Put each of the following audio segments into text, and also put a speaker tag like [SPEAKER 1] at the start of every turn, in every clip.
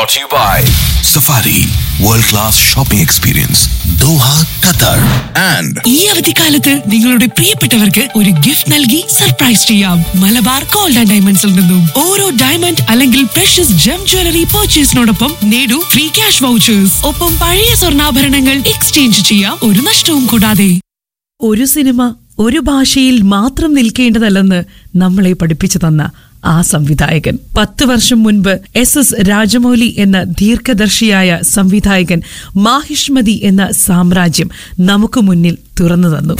[SPEAKER 1] brought to you by
[SPEAKER 2] Safari World Class Shopping Experience Doha, Qatar and
[SPEAKER 3] ഈ അവധിക്കാലത്ത് നിങ്ങളുടെ പ്രിയപ്പെട്ടവർക്ക് ഒരു ഗിഫ്റ്റ് നൽകി സർപ്രൈസ് ചെയ്യാം മലബാർ ഗോൾഡ് ആൻഡ് ഡയമണ്ട്സിൽ നിന്നും ഓരോ ഡയമണ്ട് അല്ലെങ്കിൽ പ്രഷ്യസ് ജം ജ്വല്ലറി പർച്ചേസിനോടൊപ്പം നേടൂ ഫ്രീ ക്യാഷ് വൗച്ചേഴ്സ് ഒപ്പം പഴയ സ്വർണ്ണാഭരണങ്ങൾ എക്സ്ചേഞ്ച് ചെയ്യാം ഒരു നഷ്ടവും കൂടാതെ
[SPEAKER 4] ഒരു സിനിമ ഒരു ഭാഷയിൽ മാത്രം നിൽക്കേണ്ടതല്ലെന്ന് നമ്മളെ പഠിപ്പിച്ചു തന്ന ആ സംവിധായകൻ പത്ത് വർഷം മുൻപ് എസ് എസ് രാജമൗലി എന്ന ദീർഘദർശിയായ സംവിധായകൻ മാഹിഷ്മതി എന്ന സാമ്രാജ്യം നമുക്ക് മുന്നിൽ തുറന്നു തന്നു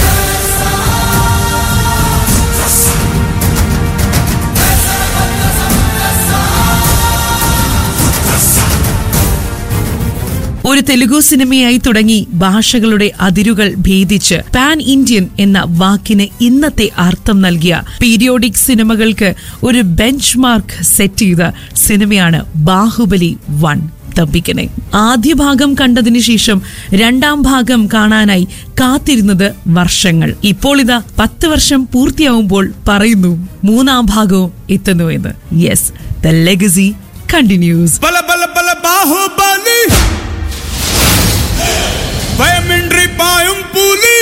[SPEAKER 4] ഒരു തെലുഗു സിനിമയായി തുടങ്ങി ഭാഷകളുടെ അതിരുകൾ ഭേദിച്ച് പാൻ ഇന്ത്യൻ എന്ന വാക്കിന് ഇന്നത്തെ അർത്ഥം നൽകിയ പീരിയോഡിക് സിനിമകൾക്ക് ഒരു ബെഞ്ച് മാർക്ക് സെറ്റ് ചെയ്ത സിനിമയാണ് ബാഹുബലി വൺ തമ്പിക്കനെ ആദ്യ ഭാഗം കണ്ടതിനു ശേഷം രണ്ടാം ഭാഗം കാണാനായി കാത്തിരുന്നത് വർഷങ്ങൾ ഇപ്പോൾ ഇതാ പത്ത് വർഷം പൂർത്തിയാവുമ്പോൾ പറയുന്നു മൂന്നാം ഭാഗവും എത്തുന്നു എന്ന് യെസ് ദ ലെഗസി കണ്ടിന്യൂസ്
[SPEAKER 5] బల బల బల బాహుబలి భయమిండ్రి పాయం పూలి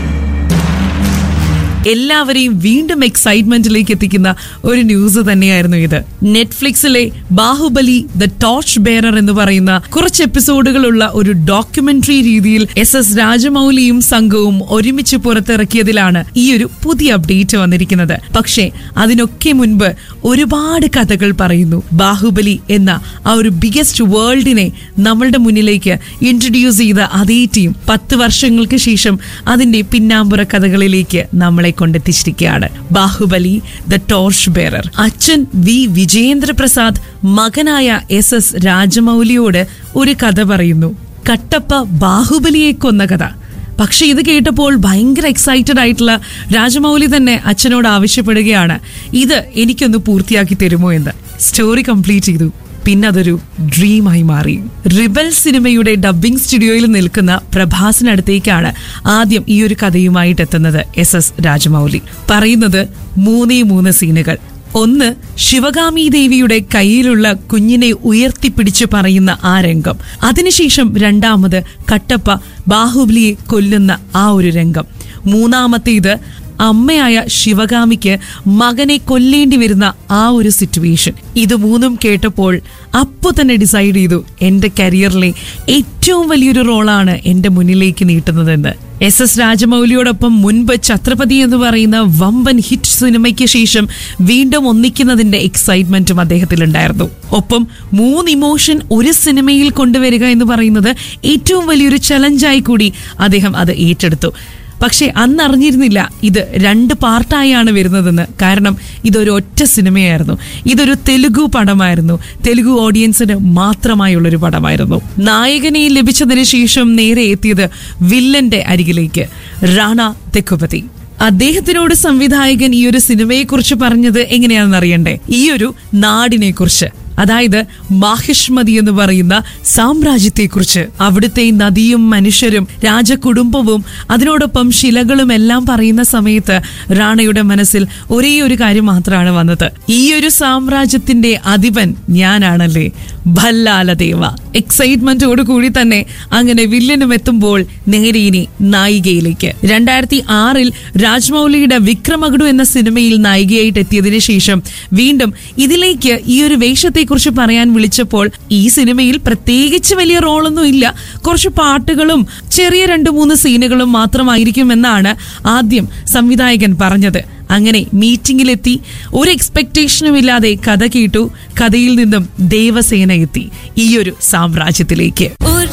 [SPEAKER 4] എല്ലാവരെയും വീണ്ടും എക്സൈറ്റ്മെന്റിലേക്ക് എത്തിക്കുന്ന ഒരു ന്യൂസ് തന്നെയായിരുന്നു ഇത് നെറ്റ്ഫ്ലിക്സിലെ ബാഹുബലി ദ ടോർച്ച് ബെയറർ എന്ന് പറയുന്ന കുറച്ച് എപ്പിസോഡുകളുള്ള ഒരു ഡോക്യുമെന്ററി രീതിയിൽ എസ് എസ് രാജമൗലിയും സംഘവും ഒരുമിച്ച് പുറത്തിറക്കിയതിലാണ് ഈ ഒരു പുതിയ അപ്ഡേറ്റ് വന്നിരിക്കുന്നത് പക്ഷേ അതിനൊക്കെ മുൻപ് ഒരുപാട് കഥകൾ പറയുന്നു ബാഹുബലി എന്ന ആ ഒരു ബിഗസ്റ്റ് വേൾഡിനെ നമ്മളുടെ മുന്നിലേക്ക് ഇൻട്രൊഡ്യൂസ് ചെയ്ത അതേ ടീം പത്ത് വർഷങ്ങൾക്ക് ശേഷം അതിന്റെ പിന്നാമ്പുറ കഥകളിലേക്ക് നമ്മളെ കൊണ്ടെത്തിച്ചിരിക്കുകയാണ് ബാഹുബലി ദ ടോർച്ച് ബെയറർ അച്ഛൻ വി വിജയേന്ദ്ര പ്രസാദ് മകനായ എസ് എസ് രാജമൗലിയോട് ഒരു കഥ പറയുന്നു കട്ടപ്പ ബാഹുബലിയെ കൊന്ന കഥ പക്ഷെ ഇത് കേട്ടപ്പോൾ ഭയങ്കര എക്സൈറ്റഡ് ആയിട്ടുള്ള രാജമൗലി തന്നെ അച്ഛനോട് ആവശ്യപ്പെടുകയാണ് ഇത് എനിക്കൊന്ന് പൂർത്തിയാക്കി തരുമോ എന്ന് സ്റ്റോറി കംപ്ലീറ്റ് ചെയ്തു പിന്നെ അതൊരു ഡ്രീമായി മാറി റിബൽ സിനിമയുടെ ഡബ്ബിംഗ് സ്റ്റുഡിയോയിൽ നിൽക്കുന്ന പ്രഭാസിനടുത്തേക്കാണ് ആദ്യം ഈ ഒരു കഥയുമായിട്ട് എത്തുന്നത് എസ് എസ് രാജമൗലി പറയുന്നത് മൂന്നേ മൂന്ന് സീനുകൾ ഒന്ന് ശിവകാമി ദേവിയുടെ കയ്യിലുള്ള കുഞ്ഞിനെ ഉയർത്തിപ്പിടിച്ച് പറയുന്ന ആ രംഗം അതിനുശേഷം രണ്ടാമത് കട്ടപ്പ ബാഹുബലിയെ കൊല്ലുന്ന ആ ഒരു രംഗം മൂന്നാമത്തേത് അമ്മയായ ശിവകാമിക്ക് മകനെ കൊല്ലേണ്ടി വരുന്ന ആ ഒരു സിറ്റുവേഷൻ ഇത് മൂന്നും കേട്ടപ്പോൾ അപ്പോ തന്നെ ഡിസൈഡ് ചെയ്തു എന്റെ കരിയറിലെ ഏറ്റവും വലിയൊരു റോളാണ് എന്റെ മുന്നിലേക്ക് നീട്ടുന്നതെന്ന് എസ് എസ് രാജമൗലിയോടൊപ്പം മുൻപ് ഛത്രപതി എന്ന് പറയുന്ന വമ്പൻ ഹിറ്റ് സിനിമയ്ക്ക് ശേഷം വീണ്ടും ഒന്നിക്കുന്നതിന്റെ എക്സൈറ്റ്മെന്റും അദ്ദേഹത്തിലുണ്ടായിരുന്നു ഒപ്പം മൂന്ന് ഇമോഷൻ ഒരു സിനിമയിൽ കൊണ്ടുവരിക എന്ന് പറയുന്നത് ഏറ്റവും വലിയൊരു ചലഞ്ചായി കൂടി അദ്ദേഹം അത് ഏറ്റെടുത്തു പക്ഷെ അന്ന് അറിഞ്ഞിരുന്നില്ല ഇത് രണ്ട് പാർട്ടായാണ് വരുന്നതെന്ന് കാരണം ഇതൊരു ഒറ്റ സിനിമയായിരുന്നു ഇതൊരു തെലുഗു പടമായിരുന്നു തെലുഗു ഓഡിയൻസിന് മാത്രമായുള്ളൊരു പടമായിരുന്നു നായകനെ ലഭിച്ചതിന് ശേഷം നേരെ എത്തിയത് വില്ലന്റെ അരികിലേക്ക് റാണ തെക്കുപതി അദ്ദേഹത്തിനോട് സംവിധായകൻ ഈ ഒരു സിനിമയെക്കുറിച്ച് പറഞ്ഞത് എങ്ങനെയാണെന്ന് അറിയണ്ടേ ഈ ഒരു നാടിനെ കുറിച്ച് അതായത് മാഹിഷ്മതി എന്ന് പറയുന്ന സാമ്രാജ്യത്തെക്കുറിച്ച് അവിടുത്തെ നദിയും മനുഷ്യരും രാജകുടുംബവും അതിനോടൊപ്പം ശിലകളും എല്ലാം പറയുന്ന സമയത്ത് റാണയുടെ മനസ്സിൽ ഒരേ ഒരു കാര്യം മാത്രമാണ് വന്നത് ഈ ഒരു സാമ്രാജ്യത്തിന്റെ അധിപൻ ഞാനാണല്ലേ ഭല്ലാലദേവ എക്സൈറ്റ്മെന്റോട് കൂടി തന്നെ അങ്ങനെ വില്ലനും എത്തുമ്പോൾ നേരെ ഇനി നായികയിലേക്ക് രണ്ടായിരത്തി ആറിൽ രാജ്മൗലിയുടെ വിക്രമഗഡു എന്ന സിനിമയിൽ നായികയായിട്ട് എത്തിയതിനു ശേഷം വീണ്ടും ഇതിലേക്ക് ഈ ഒരു വേഷത്തെക്കുറിച്ച് പറയാൻ വിളിച്ചപ്പോൾ ഈ സിനിമയിൽ പ്രത്യേകിച്ച് വലിയ റോളൊന്നും ഇല്ല കുറച്ച് പാട്ടുകളും ചെറിയ രണ്ട് മൂന്ന് സീനുകളും മാത്രമായിരിക്കുമെന്നാണ് ആദ്യം സംവിധായകൻ പറഞ്ഞത് അങ്ങനെ മീറ്റിംഗിലെത്തി ഒരു എക്സ്പെക്ടേഷനും ഇല്ലാതെ കഥ കേട്ടു കഥയിൽ നിന്നും ദേവസേന എത്തി ഈ ഒരു സാമ്രാജ്യത്തിലേക്ക്